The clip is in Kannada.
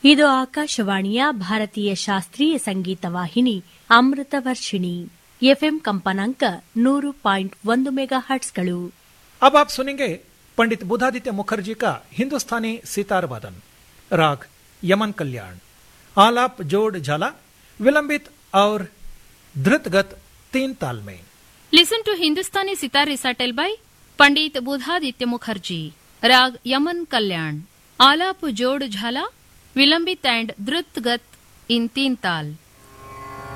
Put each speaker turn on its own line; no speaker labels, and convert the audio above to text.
ಇದು ಆಕಾಶವಾಣಿಯ ಭಾರತೀಯ ಶಾಸ್ತ್ರೀಯ ಸಂಗೀತ ವಾಹಿನಿ ಅಮೃತ ವರ್ಷಿಣಿ ಎಫ್ಎಂ ಕಂಪನಾಂಕ ನೂರು ಪಾಯಿಂಟ್ ಒಂದು ಮೆಗಾ ಹರ್ಟ್ಸ್ಗಳು
अब आप सुनेंगे पंडित बुधादित्य मुखर्जी का हिंदुस्तानी सितार वादन राग यमन कल्याण आलाप जोड़ झाला विलंबित और धृतगत तीन ताल में
Listen to Hindustani sitar recital by Pandit Budhaditya Mukherjee. Rag Yaman Kalyan. Alap Jod Jhala, Vilambit and Dhrut Gat in Teen Tal.